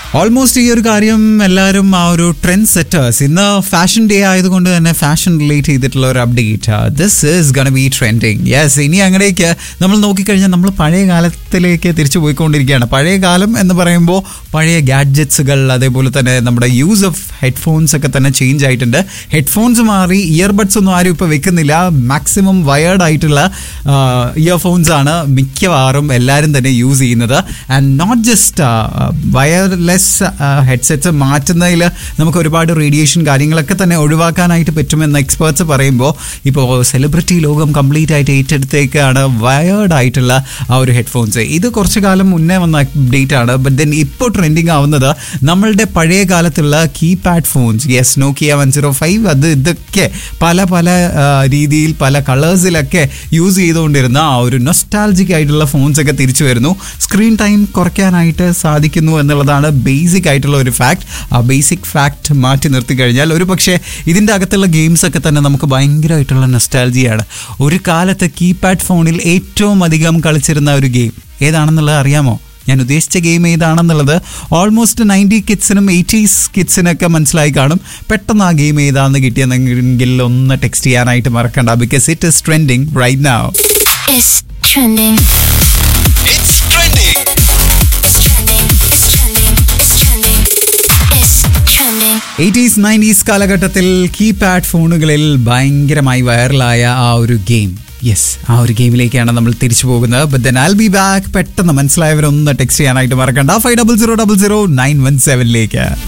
Almost ഈ ഒരു കാര്യം എല്ലാവരും ആ ഒരു ട്രെൻഡ് സെറ്റേഴ്സ് ഇന്ന് ഫാഷൻ ഡേ ആയതുകൊണ്ട് തന്നെ ഫാഷൻ റിലേറ്റ് ചെയ്തിട്ടുള്ള ഒരു update this is gonna be trending yes ഇനി അങ്ങടേക്ക് നമ്മൾ നോക്കിക്കഴിഞ്ഞാൽ നമ്മൾ പഴയ കാലത്തിലേക്ക് തിരിച്ചു പോയിക്കൊണ്ടിരിക്കുകയാണ് പഴയ കാലം എന്ന് പറയുമ്പോൾ പഴയ ഗാഡ്ജറ്റ്സുകൾ അതേപോലെ തന്നെ നമ്മുടെ യൂസ് ഓഫ് ഹെഡ്ഫോൺസ് ഒക്കെ തന്നെ ചേഞ്ച് ആയിട്ടുണ്ട് ഹെഡ്ഫോൺസ് മാറി ഇയർബഡ്സ് ഒന്നും ആരും ഇപ്പോൾ വെക്കുന്നില്ല മാക്സിമം വയേർഡ് ആയിട്ടുള്ള ഇയർഫോൺസ് ആണ് മിക്കവാറും എല്ലാവരും തന്നെ യൂസ് ചെയ്യുന്നത് and not just wireless headsets മാറ്റുന്നതിൽ നമുക്ക് ഒരുപാട് റേഡിയേഷൻ കാര്യങ്ങളൊക്കെ തന്നെ ഒഴിവാക്കാനായിട്ട് പറ്റുമെന്ന് എക്സ്പേർട്സ് പറയുമ്പോൾ ഇപ്പോൾ സെലിബ്രിറ്റി ലോകം കംപ്ലീറ്റ് ആയിട്ട് ഏറ്റെടുത്തേക്കാണ് വയേർഡ് ആയിട്ടുള്ള ആ ഒരു ഹെഡ്ഫോൺസ് ഇത് കുറച്ച് കാലം മുന്നേ വന്ന അപ്ഡേറ്റ് ആണ് ബട്ട് ദെൻ ഇപ്പോൾ ട്രെൻഡിങ് ആവുന്നത് നമ്മളുടെ പഴയ കാലത്തുള്ള keypad phones yes Nokia one zero five അത് ഇതൊക്കെ പല പല ആ, രീതിയിൽ പല കളേഴ്സിലൊക്കെ യൂസ് ചെയ്തുകൊണ്ടിരുന്ന ആ ഒരു നൊസ്റ്റാൾജിക് ആയിട്ടുള്ള ഫോൺസ് ഒക്കെ തിരിച്ചു വരുന്നു സ്ക്രീൻ ടൈം കുറയ്ക്കാനായിട്ട് സാധിക്കുന്നു എന്നുള്ളതാണ് ബേസിക് ആയിട്ടുള്ള ഒരു ഫാക്ട് ആ ബേസിക് ഫാക്ട് മാറ്റി നിർത്തി കഴിഞ്ഞാൽ ഒരു പക്ഷേ ഇതിൻ്റെ അകത്തുള്ള ഗെയിംസ് ഒക്കെ തന്നെ നമുക്ക് ഭയങ്കരമായിട്ടുള്ള നൊസ്റ്റാൾജിയാണ് ഒരു കാലത്ത് കീപാഡ് ഫോണിൽ ഏറ്റവും അധികം കളിച്ചിരുന്ന ഒരു ഗെയിം ഏതാണെന്നുള്ളത് അറിയാമോ ഞാൻ ഉദ്ദേശിച്ച ഗെയിം ഏതാണെന്നുള്ളത് ഓൾമോസ്റ്റ് നയൻറ്റി കിഡ്സിനും എയ്റ്റീസ് കിഡ്സിനൊക്കെ മനസ്സിലായി കാണും പെട്ടെന്ന് ആ ഗെയിം ഏതാണെന്ന് കിട്ടിയെന്നെങ്കിൽ ഒന്ന് ടെക്സ്റ്റ് ചെയ്യാനായിട്ട് മറക്കണ്ട because it is trending right now It's trending. It's trending. It's trending. It's trending. It's trending. It's trending. Eighties nineties കാലഘട്ടത്തിൽ കീപാഡ് ഫോണുകളിൽ ഭയങ്കരമായി വൈറലായ ആ ഒരു ഗെയിം യെസ് ആ ഒരു ഗെയിമിലേക്കാണ് നമ്മൾ തിരിച്ചു പോകുന്നത് but then I'll be back പെട്ടെന്ന് മനസ്സിലായവരൊന്ന് ടെക്സ്റ്റ് ചെയ്യാനായിട്ട് മറക്കണ്ട five double zero double zero nine one സെവനിലേക്ക്